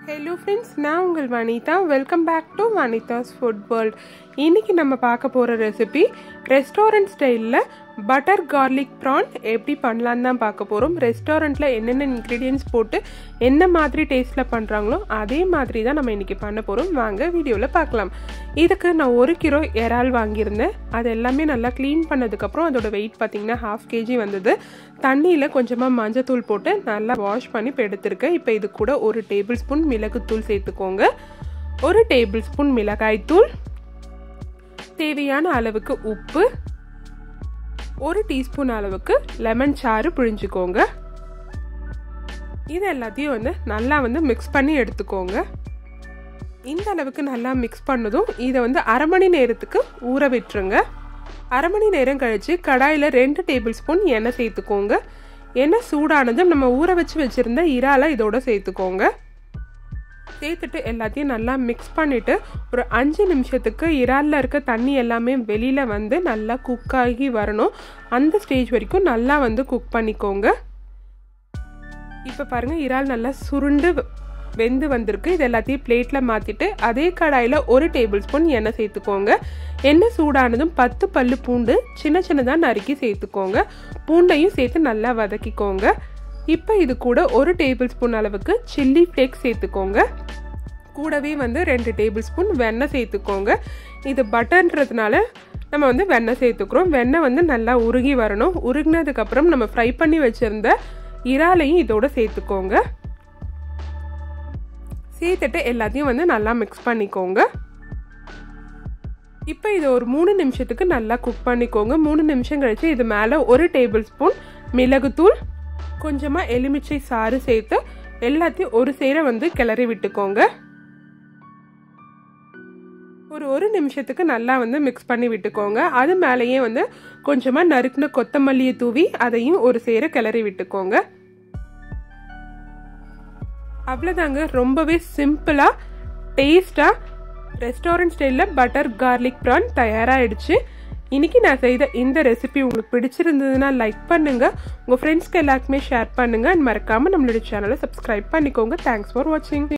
hello friends நான் உங்கள் Vanitha welcome back to Vanitha's food world இன்னைக்கு நம்ம பார்க்க போகிற ரெசிபி ரெஸ்டாரண்ட் ஸ்டைலில் பட்டர் கார்லிக் ப்ரான் எப்படி பண்ணலான்னு தான் பார்க்க போகிறோம் ரெஸ்டாரண்ட்டில் என்னென்ன இன்க்ரீடியன்ஸ் போட்டு என்ன மாதிரி டேஸ்ட்டில் பண்ணுறாங்களோ அதே மாதிரி தான் நம்ம இன்றைக்கி பண்ண போகிறோம் வாங்க வீடியோவில் பார்க்கலாம் இதுக்கு நான் ஒரு கிலோ இறால் வாங்கியிருந்தேன் அது எல்லாமே நல்லா க்ளீன் பண்ணதுக்கப்புறம் அதோட வெயிட் பார்த்திங்கன்னா ஹாஃப் கேஜி வந்தது தண்ணியில் கொஞ்சமாக மஞ்சத்தூள் போட்டு நல்லா வாஷ் பண்ணி இப்போ எடுத்திருக்கேன் இப்போ இது கூட ஒரு டேபிள் ஸ்பூன் மிளகுத்தூள் சேர்த்துக்கோங்க ஒரு டேபிள் ஸ்பூன் மிளகாய்த்தூள் தேவையான அளவுக்கு உப்பு ஒரு டீஸ்பூன் அளவுக்கு லெமன் சாறு பிழிஞ்சுக்கோங்க இது எல்லாத்தையும் வந்து நல்லா வந்து மிக்ஸ் பண்ணி எடுத்துக்கோங்க இந்த அளவுக்கு நல்லா மிக்ஸ் பண்ணதும் இதை வந்து அரை மணி நேரத்துக்கு ஊற விட்டுருங்க அரை மணி நேரம் கழித்து கடாயில் ரெண்டு டேபிள் ஸ்பூன் எண்ணெய் சேர்த்துக்கோங்க எண்ணெய் சூடானதும் நம்ம ஊற வச்சு வச்சுருந்த இறாலை இதோட சேர்த்துக்கோங்க சேர்த்துட்டு எல்லாத்தையும் நல்லா மிக்ஸ் பண்ணிவிட்டு ஒரு அஞ்சு நிமிஷத்துக்கு இறாலில் இருக்க தண்ணி எல்லாமே வெளியில் வந்து நல்லா குக் ஆகி வரணும் அந்த ஸ்டேஜ் வரைக்கும் நல்லா வந்து குக் பண்ணிக்கோங்க இப்போ பாருங்கள் இறால் நல்லா சுருண்டு வெந்து வந்திருக்கு இது எல்லாத்தையும் பிளேட்டில் மாற்றிட்டு அதே கடாயில் ஒரு டேபிள் ஸ்பூன் எண்ணெய் சேர்த்துக்கோங்க எண்ணெய் சூடானதும் பத்து பல்லு பூண்டு சின்ன சின்னதாக நறுக்கி சேர்த்துக்கோங்க பூண்டையும் சேர்த்து நல்லா வதக்கிக்கோங்க இப்போ இது கூட ஒரு டேபிள் ஸ்பூன் அளவுக்கு சில்லி ஃப்ளேக்ஸ் சேர்த்துக்கோங்க கூடவே வந்து ரெண்டு டேபிள் ஸ்பூன் வெண்ணெய் சேர்த்துக்கோங்க இது பட்டர்ன்றதுனால நம்ம வந்து வெண்ணெய் சேர்த்துக்கிறோம் வெண்ணெய் வந்து நல்லா உருகி வரணும் உருகினதுக்கப்புறம் நம்ம ஃப்ரை பண்ணி வச்சுருந்த இறாலையும் இதோட சேர்த்துக்கோங்க சேர்த்துட்டு எல்லாத்தையும் வந்து நல்லா மிக்ஸ் பண்ணிக்கோங்க இப்போ இது ஒரு மூணு நிமிஷத்துக்கு நல்லா குக் பண்ணிக்கோங்க மூணு நிமிஷம் கழிச்சு இது மேலே ஒரு டேபிள் ஸ்பூன் மிளகுத்தூள் கொஞ்சமாக எலுமிச்சை சாறு சேர்த்து எல்லாத்தையும் ஒரு சேர வந்து கிளறி விட்டுக்கோங்க ஒரு ஒரு நிமிஷத்துக்கு நல்லா வந்து மிக்ஸ் பண்ணி விட்டுக்கோங்க அது மேலேயே வந்து கொஞ்சமாக நறுக்குன கொத்தமல்லியை தூவி அதையும் ஒரு சேர கிளறி விட்டுக்கோங்க அவ்வளோதாங்க ரொம்பவே சிம்பிளாக டேஸ்டாக ரெஸ்டாரண்ட் ஸ்டைலில் பட்டர் கார்லிக் ப்ரான் தயாராகிடுச்சு இன்னைக்கு நான் செய்த இந்த ரெசிபி உங்களுக்கு பிடிச்சிருந்ததுன்னா லைக் பண்ணுங்க உங்கள் ஃப்ரெண்ட்ஸ்க்கு எல்லாருக்குமே ஷேர் பண்ணுங்க அண்ட் மறக்காமல் நம்மளுடைய சேனலை சப்ஸ்கிரைப் பண்ணிக்கோங்க தேங்க்ஸ் ஃபார் வாட்சிங்